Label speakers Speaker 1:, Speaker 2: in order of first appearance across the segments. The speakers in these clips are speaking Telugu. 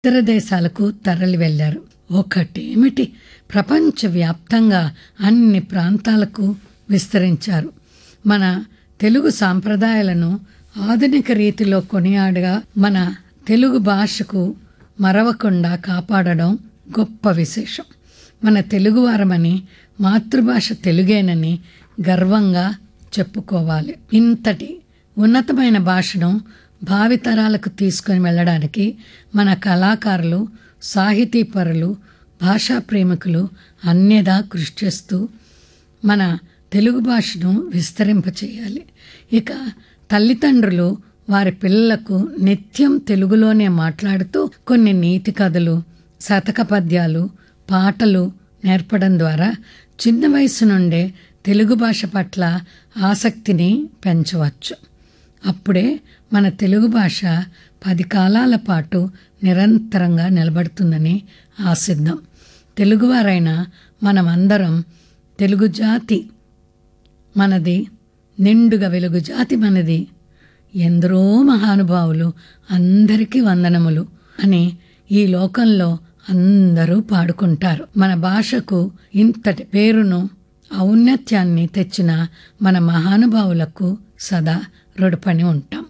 Speaker 1: ఇతర దేశాలకు తరలి వెళ్లారు ఒకటేమిటి ప్రపంచవ్యాప్తంగా అన్ని ప్రాంతాలకు విస్తరించారు మన తెలుగు సాంప్రదాయాలను ఆధునిక రీతిలో కొనియాడగా మన తెలుగు భాషకు మరవకుండా కాపాడడం గొప్ప విశేషం మన తెలుగువారమని మాతృభాష తెలుగేనని గర్వంగా చెప్పుకోవాలి ఇంతటి ఉన్నతమైన భాషను భావితరాలకు తీసుకొని వెళ్ళడానికి మన కళాకారులు సాహితీపరులు భాషా ప్రేమికులు అన్యదా కృషి చేస్తూ మన తెలుగు భాషను విస్తరింపచేయాలి ఇక తల్లిదండ్రులు వారి పిల్లలకు నిత్యం తెలుగులోనే మాట్లాడుతూ కొన్ని నీతి కథలు శతక పద్యాలు పాటలు నేర్పడం ద్వారా చిన్న వయసు నుండే తెలుగు భాష పట్ల ఆసక్తిని పెంచవచ్చు అప్పుడే మన తెలుగు భాష పది కాలాల పాటు నిరంతరంగా నిలబడుతుందని ఆశిద్దాం తెలుగువారైన మనమందరం తెలుగు జాతి మనది నిండుగా వెలుగు జాతి మనది ఎందరో మహానుభావులు అందరికీ వందనములు అని ఈ లోకంలో అందరూ పాడుకుంటారు మన భాషకు ఇంతటి పేరును ఔన్నత్యాన్ని తెచ్చిన మన మహానుభావులకు సదా రుడపని ఉంటాం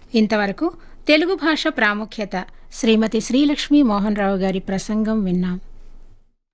Speaker 2: ఇంతవరకు తెలుగు భాష ప్రాముఖ్యత శ్రీమతి శ్రీలక్ష్మీ మోహన్ రావు గారి ప్రసంగం విన్నాం